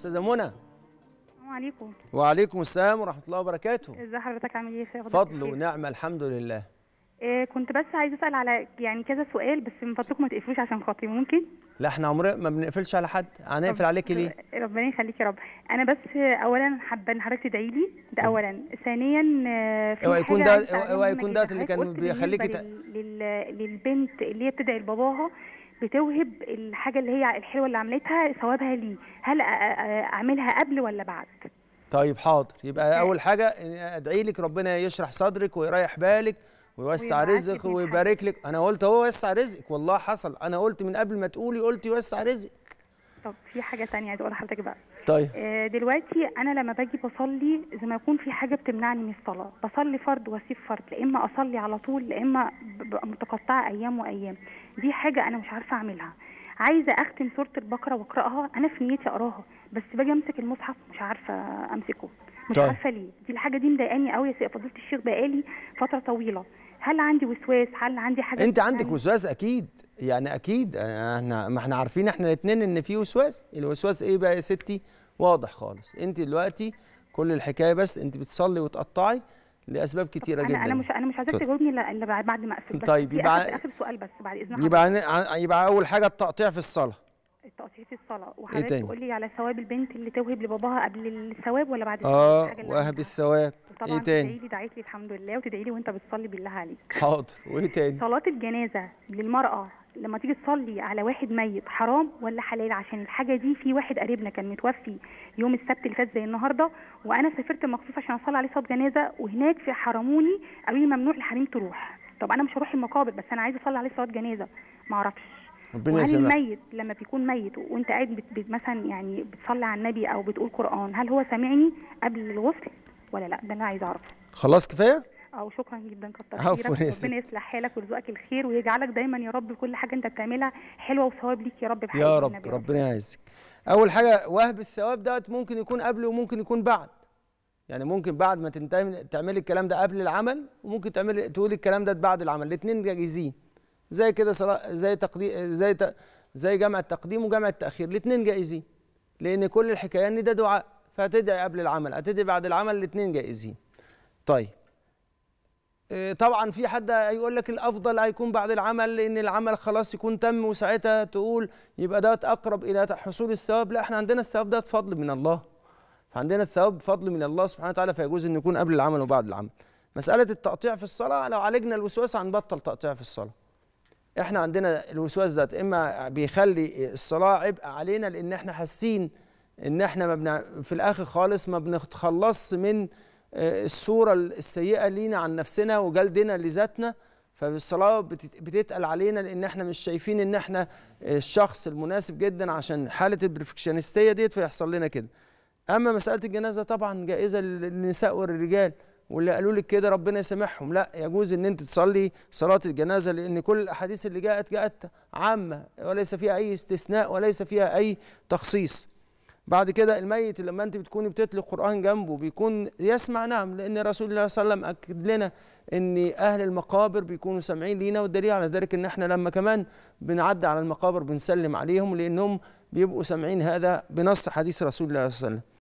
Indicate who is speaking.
Speaker 1: استاذه منى
Speaker 2: السلام عليكم
Speaker 1: وعليكم السلام ورحمه الله وبركاته
Speaker 2: ازي حضرتك عامل ايه يا شيخ
Speaker 1: فضل ونعمه الحمد لله
Speaker 2: إيه كنت بس عايزه اسال على يعني كذا سؤال بس من فضلكم ما تقفلوش عشان خاطري ممكن
Speaker 1: لا احنا عمرنا ما بنقفلش على حد هنقفل
Speaker 2: طب-
Speaker 1: عليكي ليه
Speaker 2: ربنا يخليك يا رب انا بس اولا حابه ان حضرتك تدعي لي ده اولا ثانيا آه، في
Speaker 1: اوعى يكون
Speaker 2: حاجة
Speaker 1: ده-
Speaker 2: عايزة
Speaker 1: اوعى
Speaker 2: أعلمها
Speaker 1: يكون
Speaker 2: لك
Speaker 1: ده
Speaker 2: إذا
Speaker 1: اللي
Speaker 2: حضرتك
Speaker 1: كان
Speaker 2: قلت
Speaker 1: بيخليكي
Speaker 2: بالنسبة
Speaker 1: ت-
Speaker 2: لل... لل... للبنت اللي هي بتدعي لباباها بتوهب الحاجه اللي هي الحلوه اللي عملتها ثوابها ليه هل أ- أ- اعملها قبل ولا بعد
Speaker 1: طيب حاضر يبقى اول حاجه ادعي لك ربنا يشرح صدرك ويريح بالك ويوسع
Speaker 2: ويبعت
Speaker 1: رزقك
Speaker 2: لك من
Speaker 1: ويبارك لك انا قلت هو يوسع رزقك والله حصل انا قلت من قبل ما تقولي قلت يوسع رزقك
Speaker 2: طب في حاجه تانية عايزه اقولها لحضرتك بقى
Speaker 1: طيب
Speaker 2: آه، دلوقتي انا لما باجي بصلي زي ما يكون في حاجه بتمنعني من الصلاه بصلي فرض واسيب فرض لا اما اصلي على طول لا اما ببقى متقطعه ايام وايام دي حاجه انا مش عارفه اعملها عايزه اختم سوره البقره واقراها انا في نيتي اقراها بس باجي امسك المصحف مش عارفه امسكه مش
Speaker 1: طيب.
Speaker 2: عارفه ليه دي الحاجه دي مضايقاني قوي يا سيدي فضيله الشيخ بقالي فتره طويله هل عندي وسواس هل عندي حاجه
Speaker 1: انت عندك
Speaker 2: بتمنعني؟
Speaker 1: وسواس اكيد يعني اكيد احنا ما احنا عارفين احنا الاثنين ان في وسواس الوسواس ايه بقى يا ستي واضح خالص انت دلوقتي كل الحكايه بس انت بتصلي وتقطعي لاسباب كتيره جدا
Speaker 2: انا انا مش انا مش عايزاك
Speaker 1: اتفضل.
Speaker 2: تجاوبني الا إلا بعد ما اقفل بس
Speaker 1: طيب،
Speaker 2: دي
Speaker 1: يبقى-
Speaker 2: آخر, اخر سؤال بس بعد اذن حضرتك.
Speaker 1: يبقى عن- يبقى اول حاجه التقطيع في الصلاه
Speaker 2: التقطيع في الصلاة وحضرتك
Speaker 1: تاني؟
Speaker 2: تقول لي على ثواب البنت اللي توهب لباباها قبل الثواب ولا بعد الثواب
Speaker 1: اه
Speaker 2: الحاجة اللي
Speaker 1: وهب
Speaker 2: عملتها.
Speaker 1: الثواب
Speaker 2: طبعا
Speaker 1: ايه
Speaker 2: تدعي
Speaker 1: تاني
Speaker 2: لي دعيت لي الحمد لله وتدعي لي وانت بتصلي بالله عليك
Speaker 1: حاضر وايه تاني
Speaker 2: صلاة الجنازة للمرأة لما تيجي تصلي على واحد ميت حرام ولا حلال عشان الحاجة دي في واحد قريبنا كان متوفي يوم السبت اللي فات زي النهارده وانا سافرت مخصوص عشان اصلي عليه صلاة جنازة وهناك في حرموني قالوا لي ممنوع الحريم تروح طب انا مش هروح المقابر بس انا عايزه اصلي عليه صلاة جنازة ما اعرفش
Speaker 1: ربنا
Speaker 2: وهل
Speaker 1: يسامحك
Speaker 2: الميت لما بيكون ميت وانت قاعد بت بت مثلا يعني بتصلي على النبي او بتقول قران هل هو سامعني قبل الغسل ولا لا ده اللي انا عايزه اعرفه
Speaker 1: خلاص كفايه
Speaker 2: او شكرا جدا كتر
Speaker 1: عفواً
Speaker 2: خيرك
Speaker 1: يا
Speaker 2: ربنا
Speaker 1: ست.
Speaker 2: يصلح حالك ويرزقك الخير ويجعلك دايما يا رب كل حاجه انت بتعملها حلوه وثواب ليك يا رب بحق
Speaker 1: يا رب
Speaker 2: النبي
Speaker 1: ربنا يعزك اول حاجه وهب الثواب دوت ممكن يكون قبل وممكن يكون بعد يعني ممكن بعد ما تنتهي تعملي الكلام ده قبل العمل وممكن تعملي تقولي الكلام ده بعد العمل الاثنين جايزين زي كده صلاة زي تقديم زي ت... زي جمع التقديم وجمع التاخير الاثنين جائزين لان كل الحكايه ان ده دعاء فهتدعي قبل العمل هتدعي بعد العمل الاثنين جائزين طيب إيه، طبعا في حد هيقول لك الافضل هيكون بعد العمل لان العمل خلاص يكون تم وساعتها تقول يبقى ده اقرب الى حصول الثواب لا احنا عندنا الثواب ده فضل من الله فعندنا الثواب فضل من الله سبحانه وتعالى فيجوز ان يكون قبل العمل وبعد العمل مساله التقطيع في الصلاه لو عالجنا الوسواس هنبطل تقطيع في الصلاه احنا عندنا الوسواس ده اما بيخلي الصلاه عبء علينا لان احنا حاسين ان احنا ما بنع... في الاخر خالص ما بنتخلصش من آه، الصوره السيئه لينا عن نفسنا وجلدنا لذاتنا فالصلاه بتت- بتتقل علينا لان احنا مش شايفين ان احنا الشخص المناسب جدا عشان حاله البرفكشنستيه ديت فيحصل لنا كده اما مساله الجنازه طبعا جائزه للنساء والرجال واللي قالوا لك كده ربنا يسامحهم لا يجوز ان انت تصلي صلاه الجنازه لان كل الاحاديث اللي جاءت جاءت عامه وليس فيها اي استثناء وليس فيها اي تخصيص بعد كده الميت لما انت بتكوني بتتلي قران جنبه بيكون يسمع نعم لان رسول الله صلى الله عليه وسلم اكد لنا ان اهل المقابر بيكونوا سامعين لينا والدليل على ذلك ان احنا لما كمان بنعدي على المقابر بنسلم عليهم لانهم بيبقوا سامعين هذا بنص حديث رسول الله صلى الله عليه وسلم